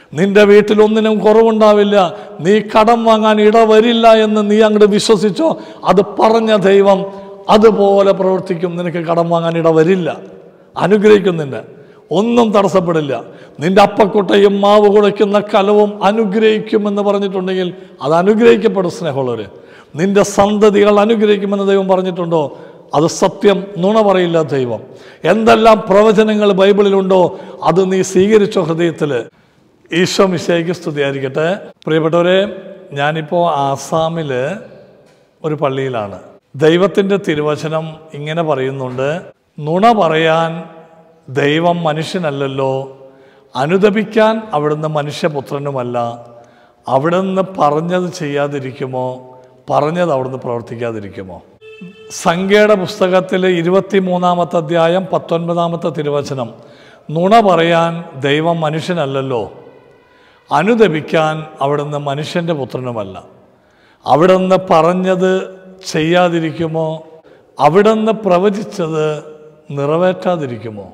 നിന്റെ വീട്ടിൽ ഒന്നിനും കുറവുണ്ടാവില്ല നീ കടം വാങ്ങാൻ ഇടവരില്ല എന്ന് നീ അങ്ങോട്ട് വിശ്വസിച്ചോ അത് പറഞ്ഞ ദൈവം അതുപോലെ പ്രവർത്തിക്കും നിനക്ക് കടം വാങ്ങാൻ ഇടവരില്ല അനുഗ്രഹിക്കും നിന്നെ ഒന്നും തടസ്സപ്പെടില്ല നിന്റെ അപ്പക്കുട്ടയും മാവ് കുഴയ്ക്കുന്ന കലവും അനുഗ്രഹിക്കുമെന്ന് പറഞ്ഞിട്ടുണ്ടെങ്കിൽ അത് അനുഗ്രഹിക്കപ്പെടും സ്നേഹമുള്ളവർ നിന്റെ സന്തതികൾ അനുഗ്രഹിക്കുമെന്ന് ദൈവം പറഞ്ഞിട്ടുണ്ടോ അത് സത്യം നുണ പറയില്ല ദൈവം എന്തെല്ലാം പ്രവചനങ്ങൾ ബൈബിളിലുണ്ടോ അത് നീ സ്വീകരിച്ചോ ഹൃദയത്തിൽ ഈശോ മിശയ്ക്ക് സ്തുതിയായിരിക്കട്ടെ പ്രിയപ്പെട്ടവരെ ഞാനിപ്പോൾ ആസാമിൽ ഒരു പള്ളിയിലാണ് ദൈവത്തിൻ്റെ തിരുവചനം ഇങ്ങനെ പറയുന്നുണ്ട് നുണ പറയാൻ ദൈവം മനുഷ്യനല്ലല്ലോ അനുദപിക്കാൻ അവിടുന്ന് മനുഷ്യപുത്രനുമല്ല അവിടുന്ന് പറഞ്ഞത് ചെയ്യാതിരിക്കുമോ പറഞ്ഞത് അവിടുന്ന് പ്രവർത്തിക്കാതിരിക്കുമോ സംഖ്യയുടെ പുസ്തകത്തിൽ ഇരുപത്തി മൂന്നാമത്തെ അധ്യായം പത്തൊൻപതാമത്തെ തിരുവചനം നുണ പറയാൻ ദൈവം മനുഷ്യനല്ലല്ലോ അനുദപിക്കാൻ അവിടുന്ന് മനുഷ്യൻ്റെ പുത്രനുമല്ല അവിടുന്ന് പറഞ്ഞത് ചെയ്യാതിരിക്കുമോ അവിടുന്ന് പ്രവചിച്ചത് നിറവേറ്റാതിരിക്കുമോ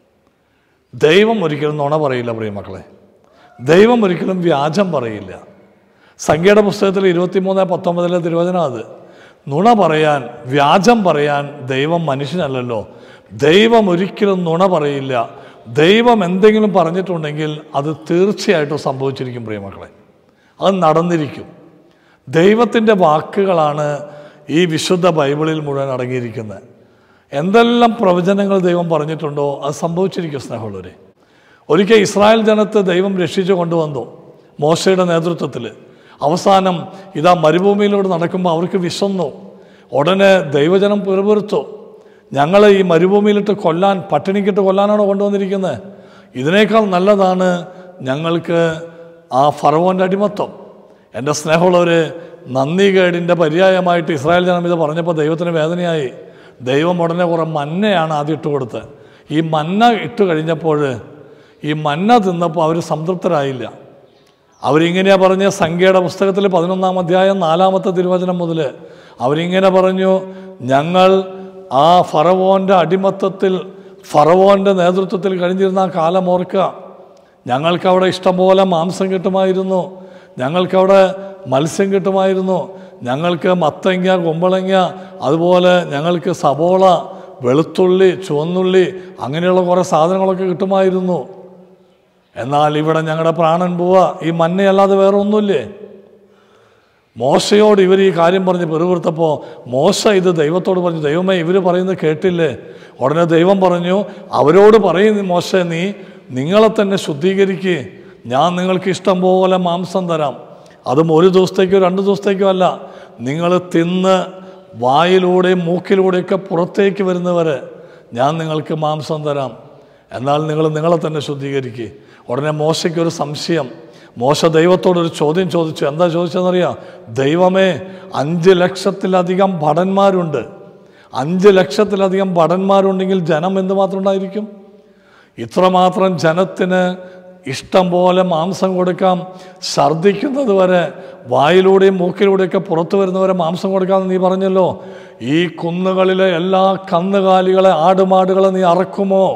ദൈവം ഒരിക്കലും നുണ പറയില്ല പ്രിയമക്കളെ ദൈവം ഒരിക്കലും വ്യാജം പറയില്ല സംഖ്യയുടെ പുസ്തകത്തിൽ ഇരുപത്തിമൂന്ന് പത്തൊമ്പതിലെ തിരുവചനം അത് നുണ പറയാൻ വ്യാജം പറയാൻ ദൈവം മനുഷ്യനല്ലല്ലോ ദൈവം ഒരിക്കലും നുണ പറയില്ല ദൈവം എന്തെങ്കിലും പറഞ്ഞിട്ടുണ്ടെങ്കിൽ അത് തീർച്ചയായിട്ടും സംഭവിച്ചിരിക്കും പ്രിയമക്കളെ അത് നടന്നിരിക്കും ദൈവത്തിൻ്റെ വാക്കുകളാണ് ഈ വിശുദ്ധ ബൈബിളിൽ മുഴുവൻ അടങ്ങിയിരിക്കുന്നത് എന്തെല്ലാം പ്രവചനങ്ങൾ ദൈവം പറഞ്ഞിട്ടുണ്ടോ അത് സംഭവിച്ചിരിക്കും സ്നേഹമുള്ളവരെ ഒരിക്കൽ ഇസ്രായേൽ ജനത്തെ ദൈവം രക്ഷിച്ചു കൊണ്ടുവന്നു മോശയുടെ നേതൃത്വത്തിൽ അവസാനം ഇതാ മരുഭൂമിയിലൂടെ നടക്കുമ്പോൾ അവർക്ക് വിശന്നു ഉടനെ ദൈവജനം പിറുപിറുത്തു ഞങ്ങളെ ഈ മരുഭൂമിയിലിട്ട് കൊല്ലാൻ പട്ടിണിക്കിട്ട് കൊല്ലാനാണോ കൊണ്ടുവന്നിരിക്കുന്നത് ഇതിനേക്കാൾ നല്ലതാണ് ഞങ്ങൾക്ക് ആ ഫറവോൻ്റെ അടിമത്വം എൻ്റെ സ്നേഹമുള്ളവർ നന്ദികേടിൻ്റെ പര്യായമായിട്ട് ഇസ്രായേൽ ജനം ഇത് പറഞ്ഞപ്പോൾ ദൈവത്തിന് വേദനയായി ദൈവം ഉടനെ കുറേ മന്നയാണ് ആദ്യം ഇട്ട് കൊടുത്തത് ഈ മന്ന ഇട്ട് കഴിഞ്ഞപ്പോൾ ഈ മന്ന തിന്നപ്പോൾ അവർ സംതൃപ്തരായില്ല അവരിങ്ങനെയാ പറഞ്ഞ സംഖ്യയുടെ പുസ്തകത്തിൽ പതിനൊന്നാം അധ്യായം നാലാമത്തെ തിരുവചനം മുതൽ അവരിങ്ങനെ പറഞ്ഞു ഞങ്ങൾ ആ ഫറവോൻ്റെ അടിമത്തത്തിൽ ഫറവോൻ്റെ നേതൃത്വത്തിൽ കഴിഞ്ഞിരുന്ന ആ കാലം ഓർക്കുക ഞങ്ങൾക്കവിടെ ഇഷ്ടംപോലെ മാംസം കിട്ടുമായിരുന്നു ഞങ്ങൾക്കവിടെ മത്സ്യം കിട്ടുമായിരുന്നു ഞങ്ങൾക്ക് മത്തങ്ങ കുമ്പളങ്ങ അതുപോലെ ഞങ്ങൾക്ക് സബോള വെളുത്തുള്ളി ചുവന്നുള്ളി അങ്ങനെയുള്ള കുറേ സാധനങ്ങളൊക്കെ കിട്ടുമായിരുന്നു എന്നാൽ ഇവിടെ ഞങ്ങളുടെ പ്രാണൻ പോവുക ഈ മന്നയല്ലാതെ വേറെ ഒന്നുമില്ലേ മോശയോട് ഇവർ ഈ കാര്യം പറഞ്ഞ് പെറുപിറുത്തപ്പോൾ മോശ ഇത് ദൈവത്തോട് പറഞ്ഞു ദൈവമേ ഇവർ പറയുന്നത് കേട്ടില്ലേ ഉടനെ ദൈവം പറഞ്ഞു അവരോട് പറയുന്നു മോശ നീ നിങ്ങളെ തന്നെ ശുദ്ധീകരിക്കുക ഞാൻ നിങ്ങൾക്ക് ഇഷ്ടം പോലെ മാംസം തരാം അതും ഒരു ദിവസത്തേക്കോ രണ്ട് ദിവസത്തേക്കോ അല്ല നിങ്ങൾ തിന്ന് വായിലൂടെയും മൂക്കിലൂടെയൊക്കെ പുറത്തേക്ക് വരുന്നവരെ ഞാൻ നിങ്ങൾക്ക് മാംസം തരാം എന്നാൽ നിങ്ങൾ നിങ്ങളെ തന്നെ ശുദ്ധീകരിക്കുക ഉടനെ മോശയ്ക്ക് ഒരു സംശയം മോശ ദൈവത്തോടൊരു ചോദ്യം ചോദിച്ചു എന്താ ചോദിച്ചതെന്നറിയാം ദൈവമേ അഞ്ച് ലക്ഷത്തിലധികം ഭടന്മാരുണ്ട് അഞ്ച് ലക്ഷത്തിലധികം ഭടന്മാരുണ്ടെങ്കിൽ ജനം എന്തുമാത്രം ഉണ്ടായിരിക്കും ഇത്രമാത്രം ജനത്തിന് ഇഷ്ടം പോലെ മാംസം കൊടുക്കാം ഛർദ്ദിക്കുന്നത് വരെ വായിലൂടെയും മൂക്കിലൂടെയൊക്കെ പുറത്തു വരുന്നവരെ മാംസം കൊടുക്കാമെന്ന് നീ പറഞ്ഞല്ലോ ഈ കുന്നുകളിലെ എല്ലാ കന്നുകാലികളെ ആടുമാടുകളെ നീ അറക്കുമോ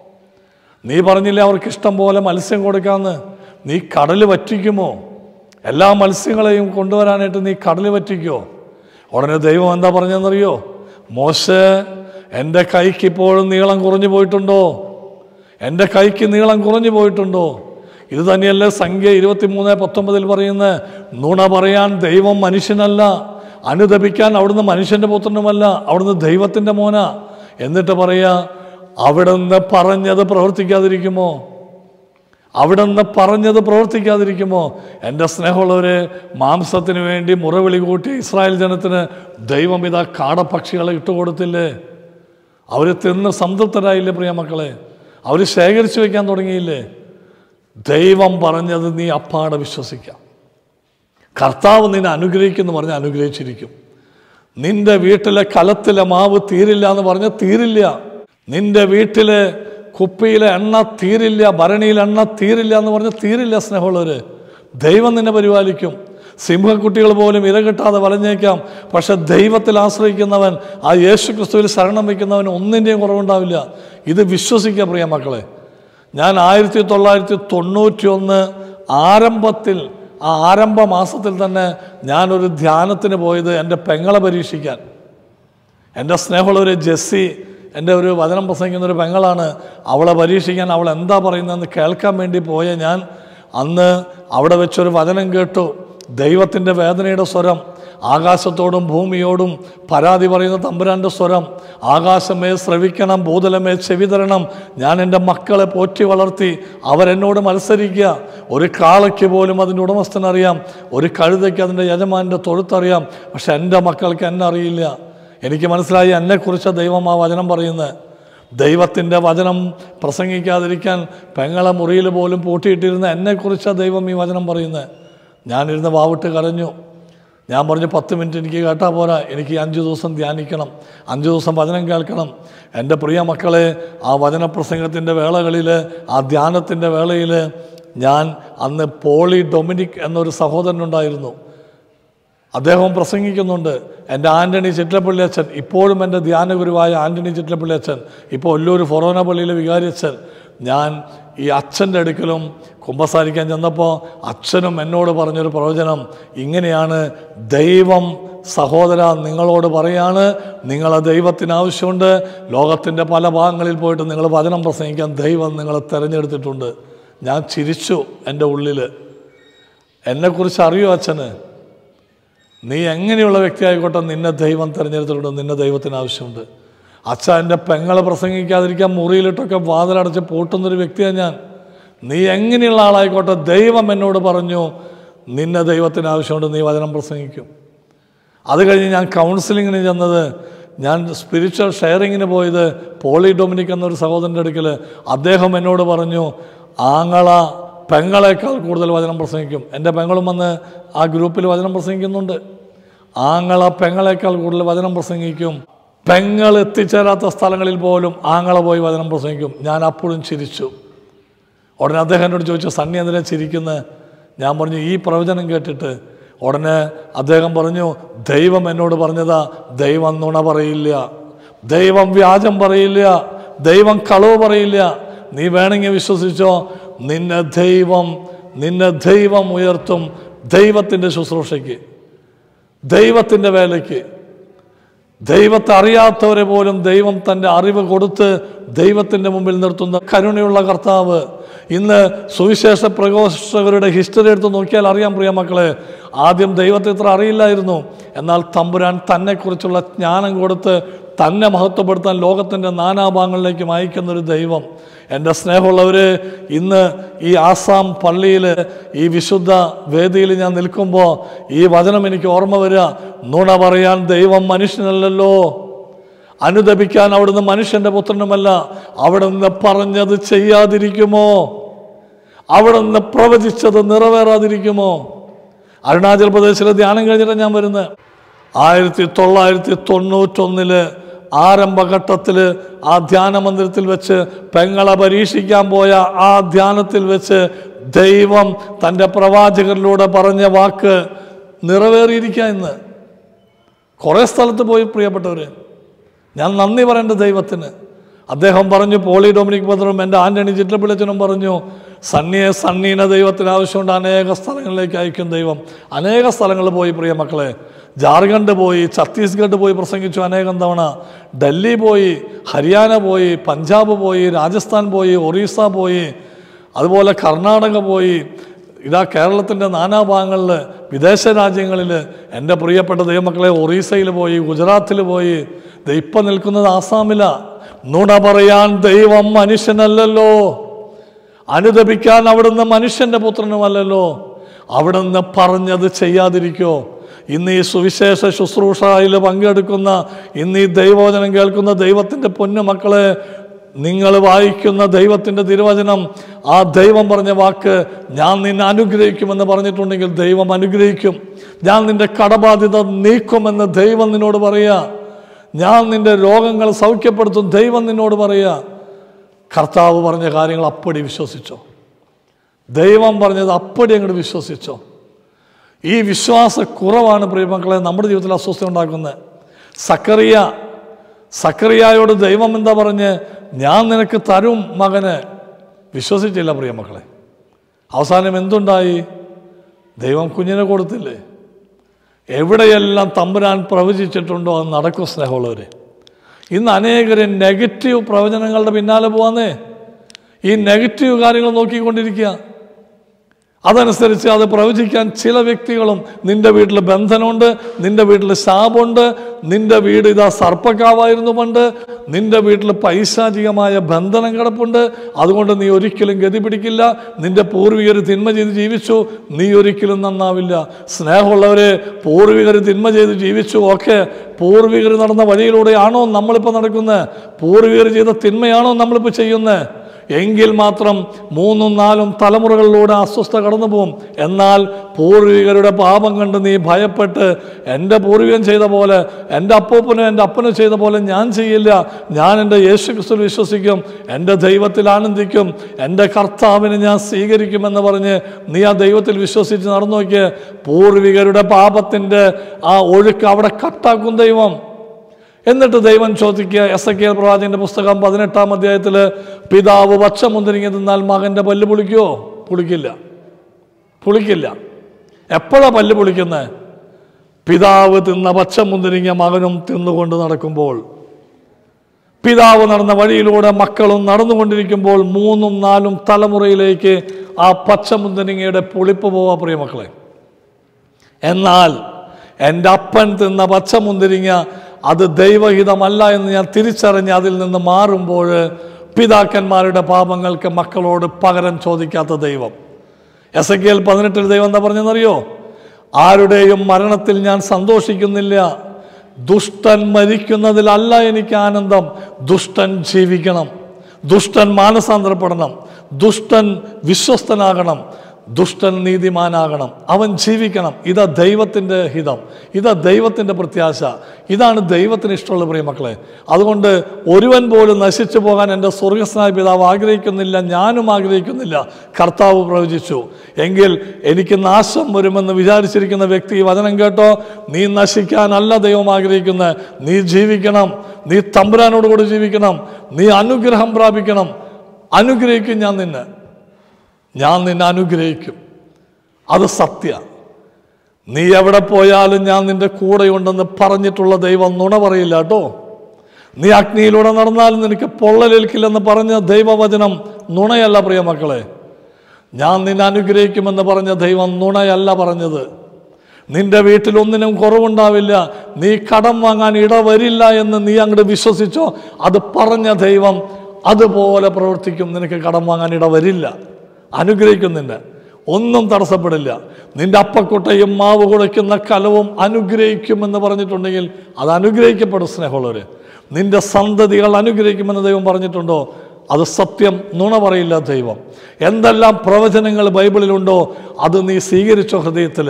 നീ പറഞ്ഞില്ലേ അവർക്ക് ഇഷ്ടം പോലെ മത്സ്യം കൊടുക്കാമെന്ന് നീ കടൽ വറ്റിക്കുമോ എല്ലാ മത്സ്യങ്ങളെയും കൊണ്ടുവരാനായിട്ട് നീ കടൽ വറ്റിക്കുമോ ഉടനെ ദൈവം എന്താ പറഞ്ഞതെന്നറിയോ മോശ എൻ്റെ കൈക്ക് ഇപ്പോഴും നീളം കുറഞ്ഞു പോയിട്ടുണ്ടോ എൻ്റെ കൈക്ക് നീളം കുറഞ്ഞു പോയിട്ടുണ്ടോ ഇത് തന്നെയല്ലേ സംഖ്യ ഇരുപത്തിമൂന്ന് പത്തൊമ്പതിൽ പറയുന്ന നുണ പറയാൻ ദൈവം മനുഷ്യനല്ല അനുദപിക്കാൻ അവിടുന്ന് മനുഷ്യൻ്റെ പുത്രനുമല്ല അവിടുന്ന് ദൈവത്തിൻ്റെ മോന എന്നിട്ട് പറയാ അവിടുന്ന് പറഞ്ഞത് പ്രവർത്തിക്കാതിരിക്കുമോ അവിടുന്ന് പറഞ്ഞത് പ്രവർത്തിക്കാതിരിക്കുമോ എൻ്റെ സ്നേഹമുള്ളവരെ മാംസത്തിന് വേണ്ടി മുറവിളി കൂട്ടി ഇസ്രായേൽ ജനത്തിന് ദൈവം ഇതാ കാടപ്പക്ഷികളെ ഇട്ടുകൊടുത്തില്ലേ അവർ തിന്ന് സംതൃപ്തരായില്ലേ പ്രിയ മക്കളെ അവർ ശേഖരിച്ചു വയ്ക്കാൻ തുടങ്ങിയില്ലേ ദൈവം പറഞ്ഞത് നീ അപ്പാടെ വിശ്വസിക്കാം കർത്താവ് നിന്നെ അനുഗ്രഹിക്കുന്നു പറഞ്ഞ് അനുഗ്രഹിച്ചിരിക്കും നിന്റെ വീട്ടിലെ കലത്തിലെ മാവ് തീരില്ല എന്ന് പറഞ്ഞാൽ തീരില്ല നിന്റെ വീട്ടിലെ കുപ്പിയിലെ എണ്ണ തീരില്ല ഭരണിയിൽ എണ്ണ തീരില്ല എന്ന് പറഞ്ഞാൽ തീരില്ല സ്നേഹമുള്ളവര് ദൈവം നിന്നെ പരിപാലിക്കും സിംഹക്കുട്ടികൾ പോലും ഇര കിട്ടാതെ വലഞ്ഞേക്കാം പക്ഷെ ദൈവത്തിൽ ആശ്രയിക്കുന്നവൻ ആ യേശു ക്രിസ്തുവിൽ ശരണം വയ്ക്കുന്നവൻ ഒന്നിൻ്റെയും കുറവുണ്ടാവില്ല ഇത് വിശ്വസിക്കുക പ്രിയ മക്കളെ ഞാൻ ആയിരത്തി തൊള്ളായിരത്തി തൊണ്ണൂറ്റി ഒന്ന് ആരംഭത്തിൽ ആ ആരംഭ മാസത്തിൽ തന്നെ ഞാനൊരു ധ്യാനത്തിന് പോയത് എൻ്റെ പെങ്ങളെ പരീക്ഷിക്കാൻ എൻ്റെ സ്നേഹമുള്ളൊരു ജെസ്സി എൻ്റെ ഒരു വചനം പ്രസംഗിക്കുന്ന ഒരു പെങ്ങളാണ് അവളെ പരീക്ഷിക്കാൻ അവൾ എന്താ പറയുന്നതെന്ന് കേൾക്കാൻ വേണ്ടി പോയ ഞാൻ അന്ന് അവിടെ വെച്ചൊരു വചനം കേട്ടു ദൈവത്തിൻ്റെ വേദനയുടെ സ്വരം ആകാശത്തോടും ഭൂമിയോടും പരാതി പറയുന്ന തമ്പുരാൻ്റെ സ്വരം ആകാശമേ ശ്രവിക്കണം ഭൂതലമേ ചെവി തരണം ഞാൻ എൻ്റെ മക്കളെ പോറ്റി വളർത്തി അവരെന്നോട് മത്സരിക്കുക ഒരു കാളയ്ക്ക് പോലും അതിൻ്റെ ഉടമസ്ഥനറിയാം ഒരു കഴുതയ്ക്ക് അതിൻ്റെ യജമാൻ്റെ തൊഴുത്തറിയാം പക്ഷെ എൻ്റെ മക്കൾക്ക് എന്നെ അറിയില്ല എനിക്ക് മനസ്സിലായി എന്നെക്കുറിച്ച് ദൈവം ആ വചനം പറയുന്നത് ദൈവത്തിൻ്റെ വചനം പ്രസംഗിക്കാതിരിക്കാൻ പെങ്ങളെ മുറിയിൽ പോലും പൂട്ടിയിട്ടിരുന്ന എന്നെക്കുറിച്ച് ദൈവം ഈ വചനം പറയുന്നത് ഞാനിരുന്ന് വാവിട്ട് കരഞ്ഞു ഞാൻ പറഞ്ഞു പത്ത് മിനിറ്റ് എനിക്ക് കേട്ടാൽ പോരാ എനിക്ക് ഈ അഞ്ച് ദിവസം ധ്യാനിക്കണം അഞ്ച് ദിവസം വചനം കേൾക്കണം എൻ്റെ പ്രിയ മക്കളെ ആ വചനപ്രസംഗത്തിൻ്റെ വേളകളിൽ ആ ധ്യാനത്തിൻ്റെ വേളയിൽ ഞാൻ അന്ന് പോളി ഡൊമിനിക് എന്നൊരു സഹോദരനുണ്ടായിരുന്നു അദ്ദേഹം പ്രസംഗിക്കുന്നുണ്ട് എൻ്റെ ആൻ്റണി ചിറ്റലപ്പള്ളി അച്ഛൻ ഇപ്പോഴും എൻ്റെ ധ്യാനഗുരുവായ ആൻ്റണി ചിറ്റലപ്പള്ളി അച്ഛൻ ഇപ്പോൾ ഒല്ലൂർ ഫൊറോന പള്ളിയിലെ വികാരി അച്ഛൻ ഞാൻ ഈ അച്ഛൻ്റെ അടുക്കലും കുമ്പസാരിക്കാൻ ചെന്നപ്പോൾ അച്ഛനും എന്നോട് പറഞ്ഞൊരു പ്രവചനം ഇങ്ങനെയാണ് ദൈവം സഹോദര നിങ്ങളോട് പറയാണ് നിങ്ങളെ ദൈവത്തിന് ആവശ്യമുണ്ട് ലോകത്തിൻ്റെ പല ഭാഗങ്ങളിൽ പോയിട്ട് നിങ്ങൾ വചനം പ്രസംഗിക്കാൻ ദൈവം നിങ്ങളെ തിരഞ്ഞെടുത്തിട്ടുണ്ട് ഞാൻ ചിരിച്ചു എൻ്റെ ഉള്ളിൽ എന്നെക്കുറിച്ച് അറിയോ അച്ഛന് നീ എങ്ങനെയുള്ള വ്യക്തി ആയിക്കോട്ടെ നിന്നെ ദൈവം തിരഞ്ഞെടുത്തിട്ടുണ്ട് നിന്നെ ദൈവത്തിന് ആവശ്യമുണ്ട് അച്ഛ എൻ്റെ പെങ്ങളെ പ്രസംഗിക്കാതിരിക്കാൻ മുറിയിലിട്ടൊക്കെ വാതിലടച്ച് പൂട്ടുന്നൊരു വ്യക്തിയാണ് ഞാൻ നീ എങ്ങനെയുള്ള ആളായിക്കോട്ടെ ദൈവം എന്നോട് പറഞ്ഞു നിന്നെ ദൈവത്തിന് ആവശ്യമുണ്ട് നീ വചനം പ്രസംഗിക്കും അത് കഴിഞ്ഞ് ഞാൻ കൗൺസിലിങ്ങിന് ചെന്നത് ഞാൻ സ്പിരിച്വൽ ഷെയറിങ്ങിന് പോയത് പോളി ഡൊമിനിക് എന്നൊരു സഹോദരൻ്റെ അടുക്കൽ അദ്ദേഹം എന്നോട് പറഞ്ഞു ആങ്ങള പെങ്ങളെക്കാൾ കൂടുതൽ വചനം പ്രസംഗിക്കും എൻ്റെ പെങ്ങളും വന്ന് ആ ഗ്രൂപ്പിൽ വചനം പ്രസംഗിക്കുന്നുണ്ട് ആങ്ങള പെങ്ങളെക്കാൾ കൂടുതൽ വചനം പ്രസംഗിക്കും പെങ്ങൾ എത്തിച്ചേരാത്ത സ്ഥലങ്ങളിൽ പോലും ആങ്ങള പോയി വചനം പ്രസംഗിക്കും ഞാൻ അപ്പോഴും ചിരിച്ചു ഉടനെ അദ്ദേഹം എന്നോട് ചോദിച്ചു സണ്ണി എന്തിനാ ചിരിക്കുന്നത് ഞാൻ പറഞ്ഞു ഈ പ്രവചനം കേട്ടിട്ട് ഉടനെ അദ്ദേഹം പറഞ്ഞു ദൈവം എന്നോട് പറഞ്ഞതാ ദൈവം നുണ പറയില്ല ദൈവം വ്യാജം പറയില്ല ദൈവം കളവ് പറയില്ല നീ വേണമെങ്കിൽ വിശ്വസിച്ചോ നിന്നെ ദൈവം നിന്നെ ദൈവം ഉയർത്തും ദൈവത്തിൻ്റെ ശുശ്രൂഷയ്ക്ക് ദൈവത്തിൻ്റെ വേലയ്ക്ക് ദൈവത്തെ അറിയാത്തവരെ പോലും ദൈവം തൻ്റെ അറിവ് കൊടുത്ത് ദൈവത്തിൻ്റെ മുമ്പിൽ നിർത്തുന്ന കരുണയുള്ള കർത്താവ് ഇന്ന് സുവിശേഷ പ്രഘോഷകരുടെ ഹിസ്റ്ററി എടുത്ത് നോക്കിയാൽ അറിയാം പ്രിയ മക്കളെ ആദ്യം ദൈവത്തെ ഇത്ര അറിയില്ലായിരുന്നു എന്നാൽ തമ്പുരാൻ തന്നെക്കുറിച്ചുള്ള ജ്ഞാനം കൊടുത്ത് തന്നെ മഹത്വപ്പെടുത്താൻ ലോകത്തിൻ്റെ നാനാഭാഗങ്ങളിലേക്കും അയക്കുന്ന ഒരു ദൈവം എൻ്റെ സ്നേഹമുള്ളവർ ഇന്ന് ഈ ആസാം പള്ളിയിൽ ഈ വിശുദ്ധ വേദിയിൽ ഞാൻ നിൽക്കുമ്പോൾ ഈ വചനം എനിക്ക് ഓർമ്മ വരിക നുണ പറയാൻ ദൈവം മനുഷ്യനല്ലല്ലോ അനുദപിക്കാൻ അവിടുന്ന് മനുഷ്യൻ്റെ പുത്രനുമല്ല അവിടുന്ന് പറഞ്ഞത് ചെയ്യാതിരിക്കുമോ അവിടുന്ന് പ്രവചിച്ചത് നിറവേറാതിരിക്കുമോ അരുണാചൽ പ്രദേശിലെ ധ്യാനം കഴിഞ്ഞിട്ട് ഞാൻ വരുന്നത് ആയിരത്തി തൊള്ളായിരത്തി തൊണ്ണൂറ്റൊന്നില് ആരംഭഘട്ടത്തിൽ ആ ധ്യാന മന്ദിരത്തിൽ വെച്ച് പെങ്ങളെ പരീക്ഷിക്കാൻ പോയ ആ ധ്യാനത്തിൽ വെച്ച് ദൈവം തൻ്റെ പ്രവാചകരിലൂടെ പറഞ്ഞ വാക്ക് നിറവേറിയിരിക്കുക ഇന്ന് കുറേ സ്ഥലത്ത് പോയി പ്രിയപ്പെട്ടവർ ഞാൻ നന്ദി പറയേണ്ട ദൈവത്തിന് അദ്ദേഹം പറഞ്ഞു പോളി ഡൊമിനിക് ബദറും എൻ്റെ ആൻ്റണി ചിറ്റപ്പിളിച്ചനും പറഞ്ഞു സണ്ണിയെ സണ്ണീനെ ദൈവത്തിന് ആവശ്യമുണ്ട് അനേക സ്ഥലങ്ങളിലേക്ക് അയക്കും ദൈവം അനേക സ്ഥലങ്ങളിൽ പോയി പ്രിയ മക്കളെ ജാർഖണ്ഡ് പോയി ഛത്തീസ്ഗഡ് പോയി പ്രസംഗിച്ചു അനേകം തവണ ഡൽഹി പോയി ഹരിയാന പോയി പഞ്ചാബ് പോയി രാജസ്ഥാൻ പോയി ഒറീസ പോയി അതുപോലെ കർണാടക പോയി ഇതാ കേരളത്തിൻ്റെ നാനാഭാഗങ്ങളിൽ വിദേശ രാജ്യങ്ങളിൽ എൻ്റെ പ്രിയപ്പെട്ട ദൈവമക്കളെ ഒറീസയിൽ പോയി ഗുജറാത്തിൽ പോയി ദേ ഇപ്പം നിൽക്കുന്നത് ആസാമില നുണ പറയാൻ ദൈവം മനുഷ്യനല്ലല്ലോ അനുദപിക്കാൻ അവിടുന്ന് മനുഷ്യൻ്റെ പുത്രനുമല്ലല്ലോ അവിടുന്ന് പറഞ്ഞത് ചെയ്യാതിരിക്കോ ഇന്ന് ഈ സുവിശേഷ ശുശ്രൂഷയിൽ പങ്കെടുക്കുന്ന ഇന്ന് ഈ ദൈവവചനം കേൾക്കുന്ന ദൈവത്തിൻ്റെ പൊന്നു മക്കളെ നിങ്ങൾ വായിക്കുന്ന ദൈവത്തിൻ്റെ തിരുവചനം ആ ദൈവം പറഞ്ഞ വാക്ക് ഞാൻ നിന്നെ അനുഗ്രഹിക്കുമെന്ന് പറഞ്ഞിട്ടുണ്ടെങ്കിൽ ദൈവം അനുഗ്രഹിക്കും ഞാൻ നിന്റെ കടബാധ്യത നീക്കുമെന്ന് ദൈവം നിന്നോട് പറയുക ഞാൻ നിന്റെ രോഗങ്ങൾ സൗഖ്യപ്പെടുത്തും ദൈവം നിന്നോട് പറയുക കർത്താവ് പറഞ്ഞ കാര്യങ്ങൾ അപ്പടി വിശ്വസിച്ചോ ദൈവം പറഞ്ഞത് അപ്പടി അങ്ങോട്ട് വിശ്വസിച്ചോ ഈ വിശ്വാസ കുറവാണ് പ്രിയമക്കളെ നമ്മുടെ ജീവിതത്തിൽ അസ്വസ്ഥ ഉണ്ടാക്കുന്നത് സക്കറിയ സക്കറിയായോട് ദൈവം എന്താ പറഞ്ഞ് ഞാൻ നിനക്ക് തരും മകന് വിശ്വസിച്ചില്ല പ്രിയമക്കളെ അവസാനം എന്തുണ്ടായി ദൈവം കുഞ്ഞിനെ കൊടുത്തില്ലേ എവിടെയെല്ലാം തമ്പുരാൻ പ്രവചിച്ചിട്ടുണ്ടോ അത് നടക്കും സ്നേഹമുള്ളവരെ ഇന്ന് അനേകരെ നെഗറ്റീവ് പ്രവചനങ്ങളുടെ പിന്നാലെ പോവാന്നേ ഈ നെഗറ്റീവ് കാര്യങ്ങൾ നോക്കിക്കൊണ്ടിരിക്കുക അതനുസരിച്ച് അത് പ്രവചിക്കാൻ ചില വ്യക്തികളും നിന്റെ വീട്ടിൽ ബന്ധനമുണ്ട് നിന്റെ വീട്ടിൽ ശാപമുണ്ട് നിന്റെ വീട് ഇതാ സർപ്പക്കാവായിരുന്നു പണ്ട് നിന്റെ വീട്ടിൽ പൈശാചികമായ ബന്ധനം കിടപ്പുണ്ട് അതുകൊണ്ട് നീ ഒരിക്കലും ഗതി പിടിക്കില്ല നിന്റെ പൂർവികർ തിന്മ ചെയ്ത് ജീവിച്ചു നീ ഒരിക്കലും നന്നാവില്ല സ്നേഹമുള്ളവരെ പൂർവികർ തിന്മ ചെയ്ത് ജീവിച്ചു ഒക്കെ പൂർവികർ നടന്ന വഴിയിലൂടെയാണോ നമ്മളിപ്പോൾ നടക്കുന്നത് പൂർവികർ ചെയ്ത തിന്മയാണോ നമ്മളിപ്പോൾ ചെയ്യുന്നത് എങ്കിൽ മാത്രം മൂന്നും നാലും തലമുറകളിലൂടെ അസ്വസ്ഥ കടന്നു പോകും എന്നാൽ പൂർവികരുടെ പാപം കണ്ട് നീ ഭയപ്പെട്ട് എൻ്റെ പൂർവികൻ ചെയ്ത പോലെ എൻ്റെ അപ്പൂപ്പനും എൻ്റെ അപ്പനും ചെയ്ത പോലെ ഞാൻ ചെയ്യില്ല ഞാൻ എൻ്റെ യേശു ക്രിസ്തു വിശ്വസിക്കും എൻ്റെ ദൈവത്തിൽ ആനന്ദിക്കും എൻ്റെ കർത്താവിനെ ഞാൻ സ്വീകരിക്കുമെന്ന് പറഞ്ഞ് നീ ആ ദൈവത്തിൽ വിശ്വസിച്ച് നടന്നു നോക്കിയ പൂർവികരുടെ പാപത്തിൻ്റെ ആ ഒഴുക്ക് അവിടെ കട്ടാക്കും ദൈവം എന്നിട്ട് ദൈവം ചോദിക്കുക എസ് എ കെ പ്രവാചകന്റെ പുസ്തകം പതിനെട്ടാം അധ്യായത്തിൽ പിതാവ് പച്ചമുന്തിരിങ്ങ തിന്നാൽ മകന്റെ പല്ല് പുളിക്കുമോ പുളിക്കില്ല പുളിക്കില്ല എപ്പോഴാ പല്ല് പുളിക്കുന്നത് പിതാവ് തിന്ന പച്ചമുന്തിരിങ്ങ മകനും തിന്നുകൊണ്ട് നടക്കുമ്പോൾ പിതാവ് നടന്ന വഴിയിലൂടെ മക്കളും നടന്നുകൊണ്ടിരിക്കുമ്പോൾ മൂന്നും നാലും തലമുറയിലേക്ക് ആ പച്ചമുന്തിരിങ്ങയുടെ പുളിപ്പ് പോവാ പ്രിയ മക്കളെ എന്നാൽ എൻ്റെ അപ്പൻ തിന്ന പച്ചമുന്തിരിങ്ങ അത് ദൈവഹിതമല്ല എന്ന് ഞാൻ തിരിച്ചറിഞ്ഞ് അതിൽ നിന്ന് മാറുമ്പോൾ പിതാക്കന്മാരുടെ പാപങ്ങൾക്ക് മക്കളോട് പകരം ചോദിക്കാത്ത ദൈവം എസ് എ കെൽ പതിനെട്ടിൽ ദൈവം എന്താ പറഞ്ഞെന്നറിയോ ആരുടെയും മരണത്തിൽ ഞാൻ സന്തോഷിക്കുന്നില്ല ദുഷ്ടൻ മരിക്കുന്നതിലല്ല എനിക്ക് ആനന്ദം ദുഷ്ടൻ ജീവിക്കണം ദുഷ്ടൻ മാനസാന്തരപ്പെടണം ദുഷ്ടൻ വിശ്വസ്തനാകണം ദുഷ്ടൻ നീതിമാനാകണം അവൻ ജീവിക്കണം ഇതാ ദൈവത്തിൻ്റെ ഹിതം ഇതാ ദൈവത്തിൻ്റെ പ്രത്യാശ ഇതാണ് ദൈവത്തിന് ഇഷ്ടമുള്ള പ്രിയ മക്കളെ അതുകൊണ്ട് ഒരുവൻ പോലും നശിച്ചു പോകാൻ എൻ്റെ സ്വർഗസ്നായ പിതാവ് ആഗ്രഹിക്കുന്നില്ല ഞാനും ആഗ്രഹിക്കുന്നില്ല കർത്താവ് പ്രവചിച്ചു എങ്കിൽ എനിക്ക് നാശം വരുമെന്ന് വിചാരിച്ചിരിക്കുന്ന വ്യക്തി ഈ വചനം കേട്ടോ നീ നശിക്കാനല്ല ദൈവം ആഗ്രഹിക്കുന്നത് നീ ജീവിക്കണം നീ തമ്പുരാനോട് കൂടി ജീവിക്കണം നീ അനുഗ്രഹം പ്രാപിക്കണം അനുഗ്രഹിക്കും ഞാൻ നിന്നെ ഞാൻ നിന്നെ അനുഗ്രഹിക്കും അത് സത്യ നീ എവിടെ പോയാലും ഞാൻ നിന്റെ കൂടെയുണ്ടെന്ന് പറഞ്ഞിട്ടുള്ള ദൈവം നുണ പറയില്ല കേട്ടോ നീ അഗ്നിയിലൂടെ നടന്നാലും നിനക്ക് പൊള്ളലേൽക്കില്ലെന്ന് പറഞ്ഞ ദൈവവചനം നുണയല്ല പ്രിയ മക്കളെ ഞാൻ നിന്നെ അനുഗ്രഹിക്കുമെന്ന് പറഞ്ഞ ദൈവം നുണയല്ല പറഞ്ഞത് നിന്റെ വീട്ടിൽ ഒന്നിനും കുറവുണ്ടാവില്ല നീ കടം വാങ്ങാൻ ഇടവരില്ല എന്ന് നീ അങ്ങോട്ട് വിശ്വസിച്ചോ അത് പറഞ്ഞ ദൈവം അതുപോലെ പ്രവർത്തിക്കും നിനക്ക് കടം വാങ്ങാൻ ഇടവരില്ല അനുഗ്രഹിക്കും നിന്നെ ഒന്നും തടസ്സപ്പെടില്ല നിന്റെ അപ്പക്കുട്ടയും മാവ് കുടയ്ക്കുന്ന കലവും അനുഗ്രഹിക്കുമെന്ന് പറഞ്ഞിട്ടുണ്ടെങ്കിൽ അത് അനുഗ്രഹിക്കപ്പെടും സ്നേഹമുള്ളവർ നിന്റെ സന്തതികൾ അനുഗ്രഹിക്കുമെന്ന് ദൈവം പറഞ്ഞിട്ടുണ്ടോ അത് സത്യം നുണ പറയില്ല ദൈവം എന്തെല്ലാം പ്രവചനങ്ങൾ ബൈബിളിലുണ്ടോ അത് നീ സ്വീകരിച്ചോ ഹൃദയത്തിൽ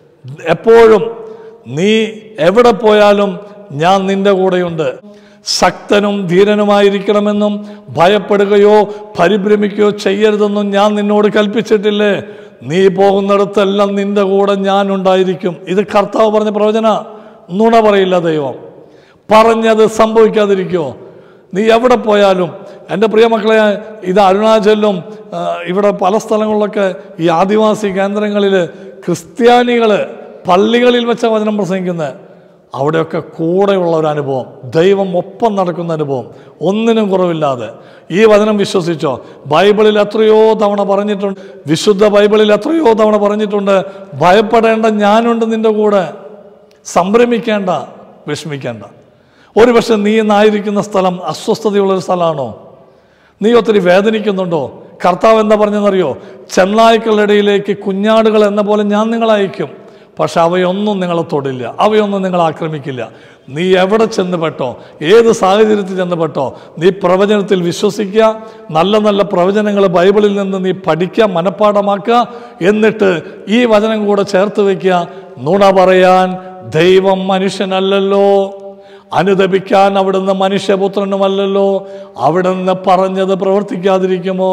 എപ്പോഴും നീ എവിടെ പോയാലും ഞാൻ നിന്റെ കൂടെയുണ്ട് ശക്തനും ധീരനുമായിരിക്കണമെന്നും ഭയപ്പെടുകയോ പരിഭ്രമിക്കുകയോ ചെയ്യരുതെന്നും ഞാൻ നിന്നോട് കൽപ്പിച്ചിട്ടില്ലേ നീ പോകുന്നിടത്തെല്ലാം നിന്റെ കൂടെ ഞാൻ ഉണ്ടായിരിക്കും ഇത് കർത്താവ് പറഞ്ഞ പ്രവചന നുണ പറയില്ല ദൈവം പറഞ്ഞത് സംഭവിക്കാതിരിക്കുമോ നീ എവിടെ പോയാലും എൻ്റെ പ്രിയമക്കളെ ഇത് അരുണാചലിലും ആ, ഇവിടെ പല സ്ഥലങ്ങളിലൊക്കെ ഈ ആദിവാസി കേന്ദ്രങ്ങളിൽ ക്രിസ്ത്യാനികൾ പള്ളികളിൽ വെച്ച വചനം പ്രസംഗിക്കുന്നത് അവിടെയൊക്കെ കൂടെയുള്ള ഒരു അനുഭവം ദൈവം ഒപ്പം നടക്കുന്ന അനുഭവം ഒന്നിനും കുറവില്ലാതെ ഈ വചനം വിശ്വസിച്ചോ ബൈബിളിൽ എത്രയോ തവണ പറഞ്ഞിട്ടുണ്ട് വിശുദ്ധ ബൈബിളിൽ എത്രയോ തവണ പറഞ്ഞിട്ടുണ്ട് ഭയപ്പെടേണ്ട ഞാനുണ്ട് നിന്റെ കൂടെ സംഭ്രമിക്കേണ്ട വിഷമിക്കേണ്ട ഒരുപക്ഷെ നീ ഇന്നായിരിക്കുന്ന സ്ഥലം അസ്വസ്ഥതയുള്ളൊരു സ്ഥലമാണോ നീ ഒത്തിരി വേദനിക്കുന്നുണ്ടോ കർത്താവ് എന്താ പറഞ്ഞെന്നറിയോ ചെന്നായ്ക്കളുടെ ഇടയിലേക്ക് കുഞ്ഞാടുകൾ എന്ന പോലെ ഞാൻ നിങ്ങളെ അയക്കും പക്ഷെ അവയൊന്നും നിങ്ങളെ തൊടില്ല അവയൊന്നും നിങ്ങളെ ആക്രമിക്കില്ല നീ എവിടെ ചെന്നുപെട്ടോ ഏത് സാഹചര്യത്തിൽ ചെന്നുപെട്ടോ നീ പ്രവചനത്തിൽ വിശ്വസിക്കുക നല്ല നല്ല പ്രവചനങ്ങൾ ബൈബിളിൽ നിന്ന് നീ പഠിക്കുക മനഃപ്പാഠമാക്കുക എന്നിട്ട് ഈ വചനം കൂടെ ചേർത്ത് വയ്ക്കുക നുണ പറയാൻ ദൈവം മനുഷ്യനല്ലല്ലോ അനുദപിക്കാൻ അവിടുന്ന് മനുഷ്യപുത്രനുമല്ലല്ലോ അവിടുന്ന് പറഞ്ഞത് പ്രവർത്തിക്കാതിരിക്കുമോ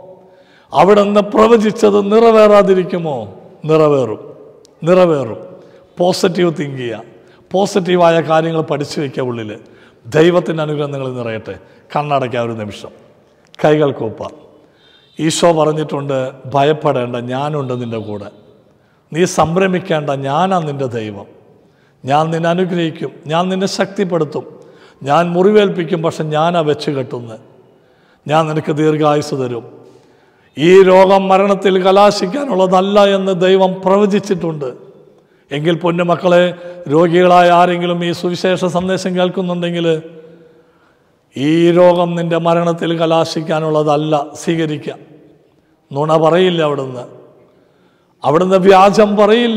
അവിടുന്ന് പ്രവചിച്ചത് നിറവേറാതിരിക്കുമോ നിറവേറും നിറവേറും പോസിറ്റീവ് തിങ്ക് ചെയ്യുക പോസിറ്റീവായ കാര്യങ്ങൾ പഠിച്ചു വയ്ക്കുക ഉള്ളിൽ ദൈവത്തിൻ്റെ അനുഗ്രഹം നിങ്ങൾ നിറയട്ടെ കണ്ണടയ്ക്കുക ഒരു നിമിഷം കൈകൾ കൂപ്പ ഈശോ പറഞ്ഞിട്ടുണ്ട് ഭയപ്പെടേണ്ട ഞാനുണ്ട് നിൻ്റെ കൂടെ നീ സംഭ്രമിക്കേണ്ട ഞാനാ നിൻ്റെ ദൈവം ഞാൻ നിന്നെ അനുഗ്രഹിക്കും ഞാൻ നിന്നെ ശക്തിപ്പെടുത്തും ഞാൻ മുറിവേൽപ്പിക്കും പക്ഷെ ഞാനാ വെച്ച് കെട്ടുന്നത് ഞാൻ നിനക്ക് ദീർഘായുസ് തരും ഈ രോഗം മരണത്തിൽ കലാശിക്കാനുള്ളതല്ല എന്ന് ദൈവം പ്രവചിച്ചിട്ടുണ്ട് എങ്കിൽ പൊന്നുമക്കളെ രോഗികളായ ആരെങ്കിലും ഈ സുവിശേഷ സന്ദേശം കേൾക്കുന്നുണ്ടെങ്കിൽ ഈ രോഗം നിന്റെ മരണത്തിൽ കലാശിക്കാനുള്ളതല്ല സ്വീകരിക്കാം നുണ പറയില്ല അവിടുന്ന് അവിടുന്ന് വ്യാജം പറയില്ല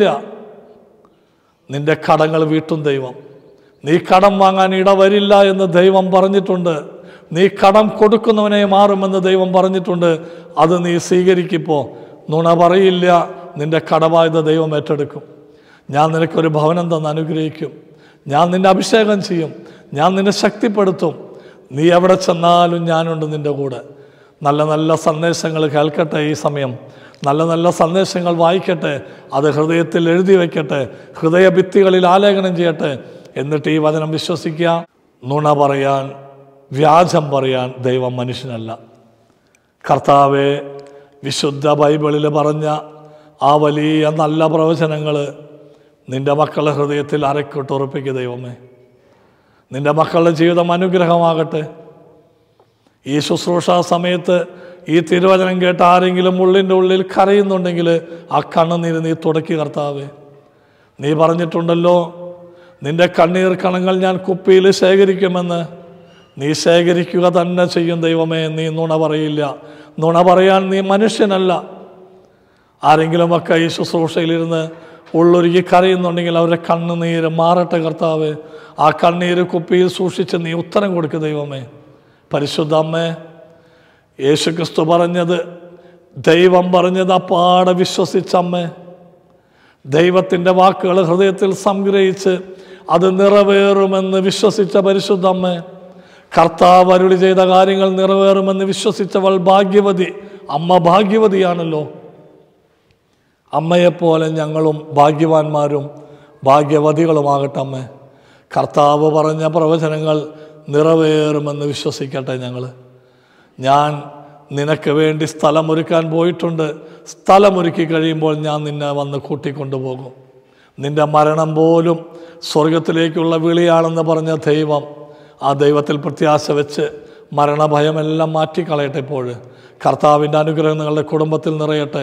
നിന്റെ കടങ്ങൾ വീട്ടും ദൈവം നീ കടം വാങ്ങാൻ ഇടവരില്ല എന്ന് ദൈവം പറഞ്ഞിട്ടുണ്ട് നീ കടം കൊടുക്കുന്നവനെ മാറുമെന്ന് ദൈവം പറഞ്ഞിട്ടുണ്ട് അത് നീ സ്വീകരിക്കിപ്പോ നുണ പറയില്ല നിന്റെ കടബാധ്യത ദൈവം ഏറ്റെടുക്കും ഞാൻ നിനക്കൊരു ഭവനം തന്ന് അനുഗ്രഹിക്കും ഞാൻ നിന്നെ അഭിഷേകം ചെയ്യും ഞാൻ നിന്നെ ശക്തിപ്പെടുത്തും നീ എവിടെ ചെന്നാലും ഞാനുണ്ട് നിന്റെ കൂടെ നല്ല നല്ല സന്ദേശങ്ങൾ കേൾക്കട്ടെ ഈ സമയം നല്ല നല്ല സന്ദേശങ്ങൾ വായിക്കട്ടെ അത് ഹൃദയത്തിൽ എഴുതി വയ്ക്കട്ടെ ഹൃദയഭിത്തികളിൽ ആലേഖനം ചെയ്യട്ടെ എന്നിട്ട് ഈ വചനം വിശ്വസിക്കുക നുണ പറയാൻ വ്യാജം പറയാൻ ദൈവം മനുഷ്യനല്ല കർത്താവെ വിശുദ്ധ ബൈബിളിൽ പറഞ്ഞ ആ വലിയ നല്ല പ്രവചനങ്ങൾ നിന്റെ മക്കളുടെ ഹൃദയത്തിൽ അരക്കിട്ടുറപ്പിക്കുക ദൈവമേ നിന്റെ മക്കളുടെ ജീവിതം അനുഗ്രഹമാകട്ടെ ഈ ശുശ്രൂഷ സമയത്ത് ഈ തിരുവചനം കേട്ട് ആരെങ്കിലും ഉള്ളിൻ്റെ ഉള്ളിൽ കരയുന്നുണ്ടെങ്കിൽ ആ കണ്ണുനീര് നീ തുടക്കി കർത്താവേ നീ പറഞ്ഞിട്ടുണ്ടല്ലോ നിന്റെ കണ്ണീർ കണങ്ങൾ ഞാൻ കുപ്പിയിൽ ശേഖരിക്കുമെന്ന് നീ ശേഖരിക്കുക തന്നെ ചെയ്യും ദൈവമേ നീ നുണ പറയില്ല നുണ പറയാൻ നീ മനുഷ്യനല്ല ആരെങ്കിലുമൊക്കെ ഈ ശുശ്രൂഷയിലിരുന്ന് ഉള്ളൊരുക്കി കരയുന്നുണ്ടെങ്കിൽ അവരുടെ കണ്ണുനീര് മാറട്ടെ കർത്താവ് ആ കണ്ണീര് കുപ്പിയിൽ സൂക്ഷിച്ച് നീ ഉത്തരം കൊടുക്കുക ദൈവമേ പരിശുദ്ധ അമ്മേ യേശുക്രിസ്തു പറഞ്ഞത് ദൈവം പറഞ്ഞത് അപ്പാടെ വിശ്വസിച്ചമ്മേ ദൈവത്തിൻ്റെ വാക്കുകൾ ഹൃദയത്തിൽ സംഗ്രഹിച്ച് അത് നിറവേറുമെന്ന് വിശ്വസിച്ച പരിശുദ്ധ അമ്മേ കർത്താവ് അരുളി ചെയ്ത കാര്യങ്ങൾ നിറവേറുമെന്ന് വിശ്വസിച്ചവൾ ഭാഗ്യവതി അമ്മ ഭാഗ്യവതിയാണല്ലോ അമ്മയെപ്പോലെ ഞങ്ങളും ഭാഗ്യവാന്മാരും ഭാഗ്യവതികളുമാകട്ടെ അമ്മേ കർത്താവ് പറഞ്ഞ പ്രവചനങ്ങൾ നിറവേറുമെന്ന് വിശ്വസിക്കട്ടെ ഞങ്ങൾ ഞാൻ നിനക്ക് വേണ്ടി സ്ഥലമൊരുക്കാൻ പോയിട്ടുണ്ട് സ്ഥലമൊരുക്കി കഴിയുമ്പോൾ ഞാൻ നിന്നെ വന്ന് കൂട്ടിക്കൊണ്ടുപോകും നിന്റെ മരണം പോലും സ്വർഗത്തിലേക്കുള്ള വിളിയാണെന്ന് പറഞ്ഞ ദൈവം ആ ദൈവത്തിൽ പ്രത്യാശ വെച്ച് മരണഭയമെല്ലാം മാറ്റിക്കളയട്ടെ ഇപ്പോൾ കർത്താവിൻ്റെ അനുഗ്രഹം നിങ്ങളുടെ കുടുംബത്തിൽ നിറയട്ടെ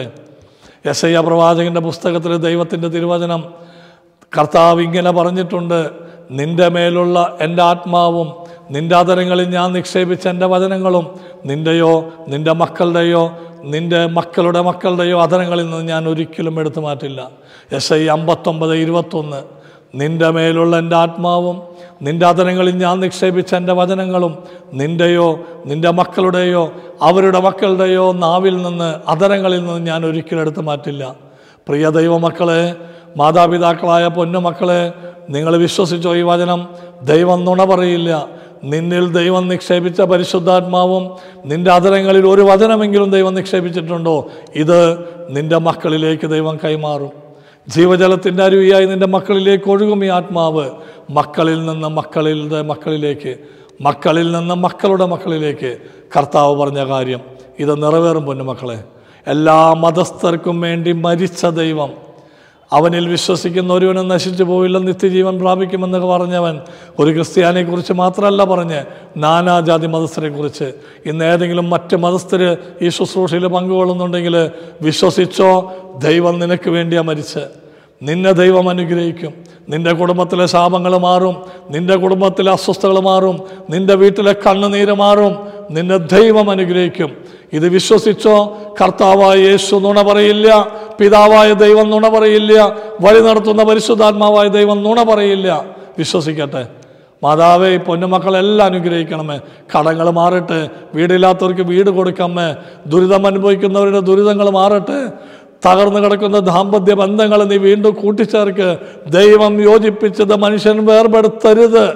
യശയ്യ പ്രവാചകന്റെ പുസ്തകത്തിൽ ദൈവത്തിൻ്റെ തിരുവചനം കർത്താവ് ഇങ്ങനെ പറഞ്ഞിട്ടുണ്ട് നിന്റെ മേലുള്ള എൻ്റെ ആത്മാവും നിന്റെ അതരങ്ങളിൽ ഞാൻ നിക്ഷേപിച്ച എൻ്റെ വചനങ്ങളും നിൻ്റെയോ നിൻ്റെ മക്കളുടെയോ നിൻ്റെ മക്കളുടെ മക്കളുടെയോ അതരങ്ങളിൽ നിന്ന് ഞാൻ ഒരിക്കലും എടുത്തു മാറ്റില്ല എസ് ഐ അമ്പത്തൊമ്പത് ഇരുപത്തൊന്ന് നിന്റെ മേലുള്ള എൻ്റെ ആത്മാവും നിന്റെ അതരങ്ങളിൽ ഞാൻ നിക്ഷേപിച്ച എൻ്റെ വചനങ്ങളും നിൻ്റെയോ നിൻ്റെ മക്കളുടെയോ അവരുടെ മക്കളുടെയോ നാവിൽ നിന്ന് അതരങ്ങളിൽ നിന്ന് ഞാൻ ഒരിക്കലും എടുത്തു മാറ്റില്ല പ്രിയ ദൈവമക്കളെ മാതാപിതാക്കളായ പൊന്നുമക്കളെ നിങ്ങൾ വിശ്വസിച്ചോ ഈ വചനം ദൈവം നുണ പറയില്ല നിന്നിൽ ദൈവം നിക്ഷേപിച്ച പരിശുദ്ധാത്മാവും നിന്റെ അതരങ്ങളിൽ ഒരു വചനമെങ്കിലും ദൈവം നിക്ഷേപിച്ചിട്ടുണ്ടോ ഇത് നിന്റെ മക്കളിലേക്ക് ദൈവം കൈമാറും ജീവജലത്തിൻ്റെ അരുവിയായി നിന്റെ മക്കളിലേക്ക് ഒഴുകും ഈ ആത്മാവ് മക്കളിൽ നിന്ന് മക്കളിലെ മക്കളിലേക്ക് മക്കളിൽ നിന്ന് മക്കളുടെ മക്കളിലേക്ക് കർത്താവ് പറഞ്ഞ കാര്യം ഇത് നിറവേറും പൊന്നുമക്കളെ എല്ലാ മതസ്ഥർക്കും വേണ്ടി മരിച്ച ദൈവം അവനിൽ വിശ്വസിക്കുന്ന ഒരുവനും നശിച്ചു പോയില്ല നിത്യജീവൻ പ്രാപിക്കുമെന്നൊക്കെ പറഞ്ഞവൻ ഒരു ക്രിസ്ത്യാനിയെക്കുറിച്ച് മാത്രമല്ല പറഞ്ഞ് നാനാജാതി മതസ്ഥരെക്കുറിച്ച് ഇന്ന് ഏതെങ്കിലും മറ്റ് മതസ്ഥർ ഈ ശുശ്രൂഷയിൽ പങ്കുകൊള്ളുന്നുണ്ടെങ്കിൽ വിശ്വസിച്ചോ ദൈവം നിനക്ക് വേണ്ടിയാ മരിച്ച് നിന്നെ ദൈവം അനുഗ്രഹിക്കും നിന്റെ കുടുംബത്തിലെ ശാപങ്ങൾ മാറും നിന്റെ കുടുംബത്തിലെ അസ്വസ്ഥകൾ മാറും നിന്റെ വീട്ടിലെ കണ്ണുനീര് മാറും നിന്നെ ദൈവം അനുഗ്രഹിക്കും ഇത് വിശ്വസിച്ചോ കർത്താവായ യേശു നുണ പറയില്ല പിതാവായ ദൈവം നുണ പറയില്ല വഴി നടത്തുന്ന പരിശുദ്ധാത്മാവായ ദൈവം നുണ പറയില്ല വിശ്വസിക്കട്ടെ മാതാവേ ഈ പൊന്നുമക്കളെല്ലാം അനുഗ്രഹിക്കണമേ കടങ്ങൾ മാറട്ടെ വീടില്ലാത്തവർക്ക് വീട് കൊടുക്കമ്മേ ദുരിതം അനുഭവിക്കുന്നവരുടെ ദുരിതങ്ങൾ മാറട്ടെ തകർന്നു കിടക്കുന്ന ദാമ്പത്യ ബന്ധങ്ങൾ നീ വീണ്ടും കൂട്ടിച്ചേർക്ക് ദൈവം യോജിപ്പിച്ചത് മനുഷ്യൻ വേർപെടുത്തരുത്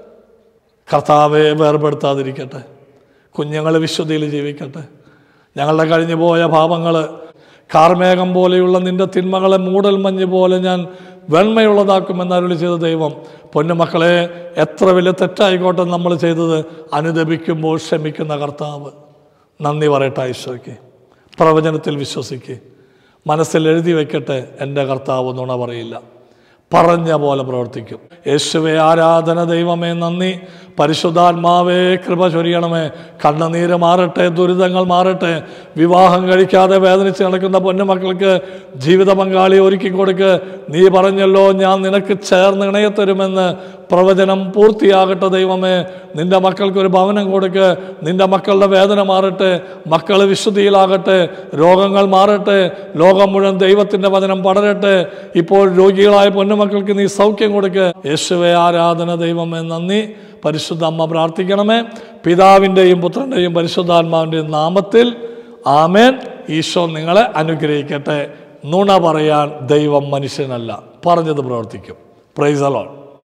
കർത്താവെ വേർപെടുത്താതിരിക്കട്ടെ കുഞ്ഞുങ്ങൾ വിശുദ്ധിയിൽ ജീവിക്കട്ടെ ഞങ്ങളുടെ കഴിഞ്ഞു പോയ പാപങ്ങൾ കാർമേഘം പോലെയുള്ള നിന്റെ തിന്മകളെ മൂടൽ മഞ്ഞ് പോലെ ഞാൻ വെണ്മയുള്ളതാക്കുമെന്ന് അരുളി ചെയ്ത ദൈവം പൊന്നുമക്കളെ എത്ര വലിയ തെറ്റായിക്കോട്ടെ നമ്മൾ ചെയ്തത് അനുദപിക്കുമ്പോൾ ക്ഷമിക്കുന്ന കർത്താവ് നന്ദി പറയട്ടെ ഈശോയ്ക്ക് പ്രവചനത്തിൽ വിശ്വസിക്കുക മനസ്സിൽ എഴുതി വെക്കട്ടെ എൻ്റെ കർത്താവ് നുണ പറയില്ല പറഞ്ഞ പോലെ പ്രവർത്തിക്കും യേശുവെ ആരാധന ദൈവമേ നന്ദി പരിശുദ്ധാത്മാവേ കൃപ ചൊരിയണമേ കണ്ണുനീര് മാറട്ടെ ദുരിതങ്ങൾ മാറട്ടെ വിവാഹം കഴിക്കാതെ വേദനിച്ച് നടക്കുന്ന പൊന്നുമക്കൾക്ക് ജീവിത പങ്കാളി ഒരുക്കി കൊടുക്ക് നീ പറഞ്ഞല്ലോ ഞാൻ നിനക്ക് ചേർന്ന് ഇണയത്തരുമെന്ന് പ്രവചനം പൂർത്തിയാകട്ടെ ദൈവമേ നിന്റെ മക്കൾക്ക് ഒരു ഭവനം കൊടുക്ക് നിന്റെ മക്കളുടെ വേദന മാറട്ടെ മക്കൾ വിശുദ്ധിയിലാകട്ടെ രോഗങ്ങൾ മാറട്ടെ ലോകം മുഴുവൻ ദൈവത്തിന്റെ വചനം പടരട്ടെ ഇപ്പോൾ രോഗികളായ പൊന്നുമക്കൾക്ക് നീ സൗഖ്യം കൊടുക്ക് യേശുവെ ആരാധന ദൈവമേ നന്ദി പരിശുദ്ധ അമ്മ പ്രാർത്ഥിക്കണമേ പിതാവിൻ്റെയും പുത്രൻ്റെയും പരിശുദ്ധാത്മാവിൻ്റെയും നാമത്തിൽ ആമേൻ ഈശോ നിങ്ങളെ അനുഗ്രഹിക്കട്ടെ നുണ പറയാൻ ദൈവം മനുഷ്യനല്ല പറഞ്ഞത് പ്രവർത്തിക്കും പ്രൈസ് അലോൺ